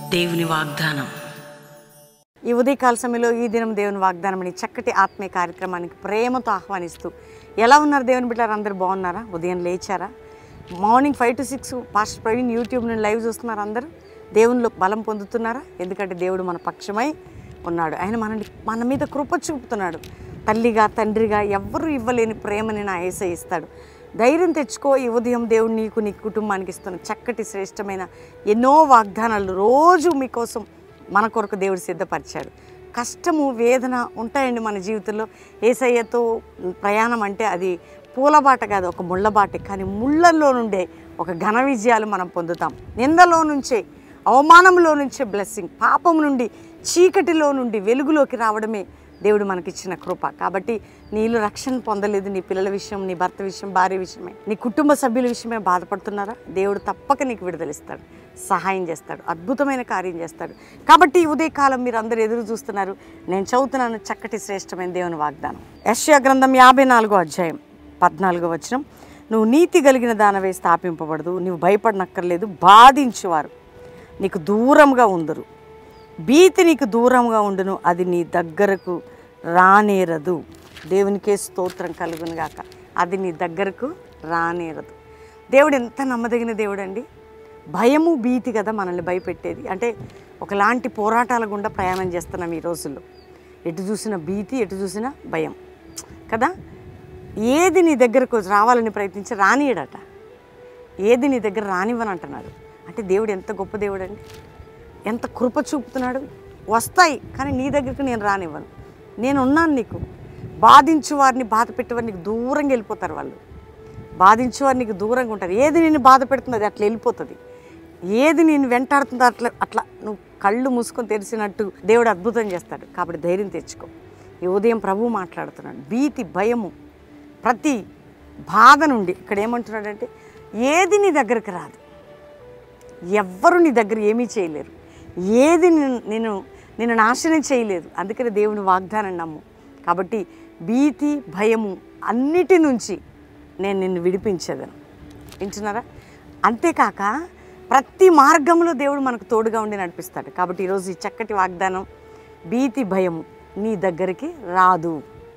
దేవుని వాగ్దానం ఈ ఉదయకాల సమయంలో ఈ దినం దేవుని వాగ్దానం అని చక్కటి ఆత్మీయ కార్యక్రమానికి ప్రేమతో ఆహ్వానిస్తూ ఎలా ఉన్నారు దేవుని బిడ్డలు అందరూ బాగున్నారా ఉదయం లేచారా morning five to six pastor Praveen YouTube నుండి లైవ్ చూస్తున్నారు అందరూ దేవునిలో బలం పొందుతున్నారా ఎందుకంటే దేవుడు మన పక్షమై ఉన్నాడు ఆయన మనని మన మీద కృప చూపుతున్నాడు తల్లిగా తండ్రిగా ఎవ్వరూ ఇవ్వలేని ప్రేమని నా ఏసై ఇస్తాడు ధైర్యం తెచ్చుకో ఈ ఉదయం దేవుడు నీకు నీ కుటుంబానికి ఇస్తున్న చక్కటి శ్రేష్టమైన ఎన్నో వాగ్దానాలు రోజు మీకోసం మన కొరకు దేవుడు సిద్ధపరిచాడు కష్టము వేదన ఉంటాయండి మన జీవితంలో ఏసయ్యతో ప్రయాణం అంటే అది పూలబాట కాదు ఒక ముళ్ళబాట కానీ ముళ్ళల్లో నుండే ఒక ఘన విజయాలు మనం పొందుతాం నిందలో నుంచే అవమానంలో నుంచే బ్లెస్సింగ్ పాపం నుండి చీకటిలో నుండి వెలుగులోకి రావడమే దేవుడు మనకిచ్చిన కృప కాబట్టి నీళ్ళు రక్షణ పొందలేదు నీ పిల్లల విషయం నీ భర్త విషయం భార్య విషయమే నీ కుటుంబ సభ్యుల విషయమే బాధపడుతున్నారా దేవుడు తప్పక నీకు విడుదలిస్తాడు సహాయం చేస్తాడు అద్భుతమైన కార్యం చేస్తాడు కాబట్టి ఈ ఉదయకాలం మీరు అందరూ ఎదురు చూస్తున్నారు నేను చదువుతున్నాను చక్కటి శ్రేష్టమైన దేవుని వాగ్దానం యశ్యా గ్రంథం యాభై నాలుగో అధ్యాయం పద్నాలుగో వచనం నువ్వు నీతి కలిగిన దానవే స్థాపింపబడదు నువ్వు భయపడనక్కర్లేదు బాధించువారు నీకు దూరంగా ఉందరు భీతి నీకు దూరంగా ఉండును అది నీ దగ్గరకు రానేరదు దేవునికే స్తోత్రం కలుగును గాక అది నీ దగ్గరకు రానేరదు దేవుడు ఎంత నమ్మదగిన దేవుడు అండి భయము భీతి కదా మనల్ని భయపెట్టేది అంటే ఒకలాంటి పోరాటాల గుండా ప్రయాణం చేస్తున్నాం ఈ రోజుల్లో ఎటు చూసిన భీతి ఎటు చూసిన భయం కదా ఏది నీ దగ్గరకు రావాలని ప్రయత్నించి రానియడట ఏది నీ దగ్గర రానివ్వని అంటున్నాడు అంటే దేవుడు ఎంత గొప్ప దేవుడు అండి ఎంత కృప చూపుతున్నాడు వస్తాయి కానీ నీ దగ్గరికి నేను రానివ్వను నేను ఉన్నాను నీకు బాధించు వారిని బాధ పెట్టేవారు నీకు దూరంగా వెళ్ళిపోతారు వాళ్ళు బాధించు వారు నీకు దూరంగా ఉంటారు ఏది నేను బాధ పెడుతుంది అది అట్లా వెళ్ళిపోతుంది ఏది నేను వెంటాడుతుందో అట్లా అట్లా నువ్వు కళ్ళు మూసుకొని తెరిచినట్టు దేవుడు అద్భుతం చేస్తాడు కాబట్టి ధైర్యం తెచ్చుకో ఈ ఉదయం ప్రభు మాట్లాడుతున్నాడు భీతి భయము ప్రతి బాధ నుండి ఇక్కడ ఏమంటున్నాడంటే ఏది నీ దగ్గరికి రాదు ఎవ్వరు నీ దగ్గర ఏమీ చేయలేరు ఏది నిన్ను నేను నిన్ను నాశనం చేయలేదు అందుకని దేవుని వాగ్దానం నమ్ము కాబట్టి భీతి భయము అన్నిటి నుంచి నేను నిన్ను విడిపించేదను వింటున్నారా అంతేకాక ప్రతి మార్గంలో దేవుడు మనకు తోడుగా ఉండి నడిపిస్తాడు కాబట్టి ఈరోజు ఈ చక్కటి వాగ్దానం భీతి భయము నీ దగ్గరికి రాదు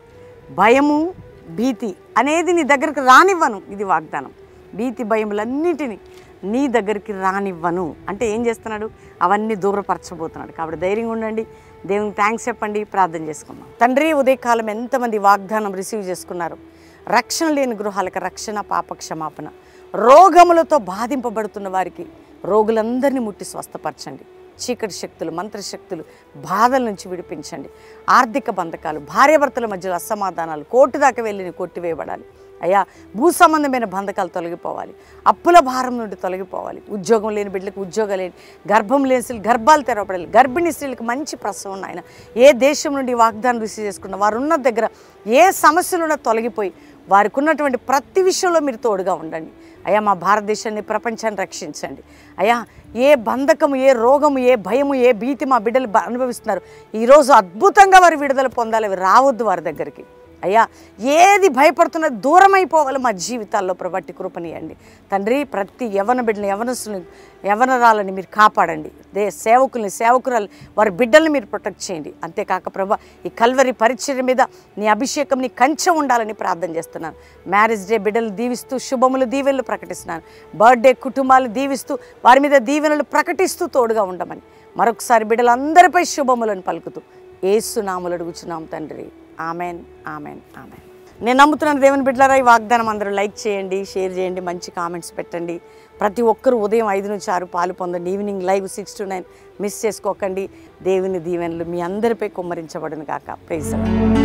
భయము భీతి అనేది నీ దగ్గరికి రానివ్వను ఇది వాగ్దానం భీతి భయములన్నిటినీ నీ దగ్గరికి రానివ్వను అంటే ఏం చేస్తున్నాడు అవన్నీ దూరపరచబోతున్నాడు కాబట్టి ధైర్యంగా ఉండండి దేవునికి థ్యాంక్స్ చెప్పండి ప్రార్థన చేసుకుందాం తండ్రి ఉదయకాలం ఎంతమంది వాగ్దానం రిసీవ్ చేసుకున్నారు రక్షణ లేని గృహాలకు రక్షణ పాప క్షమాపణ రోగములతో బాధింపబడుతున్న వారికి రోగులందరినీ ముట్టి స్వస్థపరచండి చీకటి శక్తులు మంత్రశక్తులు బాధల నుంచి విడిపించండి ఆర్థిక బంధకాలు భార్యాభర్తల మధ్యలో అసమాధానాలు కోర్టు దాకా వెళ్ళి కొట్టివేయబడాలి అయ్యా భూ సంబంధమైన బంధకాలు తొలగిపోవాలి అప్పుల భారం నుండి తొలగిపోవాలి ఉద్యోగం లేని బిడ్డలకు ఉద్యోగం లేని గర్భం లేని స్త్రీలు గర్భాలు తెరవబడాలి గర్భిణీ స్త్రీలకు మంచి ప్రసవం ఆయన ఏ దేశం నుండి వాగ్దానం రిసీవ్ చేసుకున్న వారు ఉన్న దగ్గర ఏ సమస్యలున్నా తొలగిపోయి వారికి ఉన్నటువంటి ప్రతి విషయంలో మీరు తోడుగా ఉండండి అయ్యా మా భారతదేశాన్ని ప్రపంచాన్ని రక్షించండి అయ్యా ఏ బంధకము ఏ రోగము ఏ భయము ఏ భీతి మా బిడ్డలు బ- అనుభవిస్తున్నారు ఈరోజు అద్భుతంగా వారి విడుదల పొందాలి అవి రావద్దు వారి దగ్గరికి అయ్యా ఏది భయపడుతున్న దూరం అయిపోవాలి మా జీవితాల్లో ప్రభట్టి కృపనియండి తండ్రి ప్రతి యవన బిడ్డని యవనస్తుని యవనరాలని మీరు కాపాడండి దే సేవకుల్ని సేవకురాలు వారి బిడ్డల్ని మీరు ప్రొటెక్ట్ చేయండి అంతేకాక ప్రభా ఈ కల్వరి పరిచర్య మీద నీ అభిషేకం నీ కంచె ఉండాలని ప్రార్థన చేస్తున్నాను మ్యారేజ్ డే బిడ్డలు దీవిస్తూ శుభములు దీవెనలు ప్రకటిస్తున్నాను బర్త్డే కుటుంబాలు దీవిస్తూ వారి మీద దీవెనలు ప్రకటిస్తూ తోడుగా ఉండమని మరొకసారి బిడ్డలందరిపై శుభములను పలుకుతూ ఏసునాములు అడుగుచున్నాం తండ్రి ఆమెన్ ఆమెన్ ఆమెన్ నేను నమ్ముతున్నాను దేవుని బిడ్డలారా ఈ వాగ్దానం అందరూ లైక్ చేయండి షేర్ చేయండి మంచి కామెంట్స్ పెట్టండి ప్రతి ఒక్కరు ఉదయం ఐదు నుంచి ఆరు పాలు పొందండి evening live six to nine miss చేసుకోకండి దేవుని దీవెనలు మీ అందరిపై కుమ్మరించబడును కాక ప్రైజ్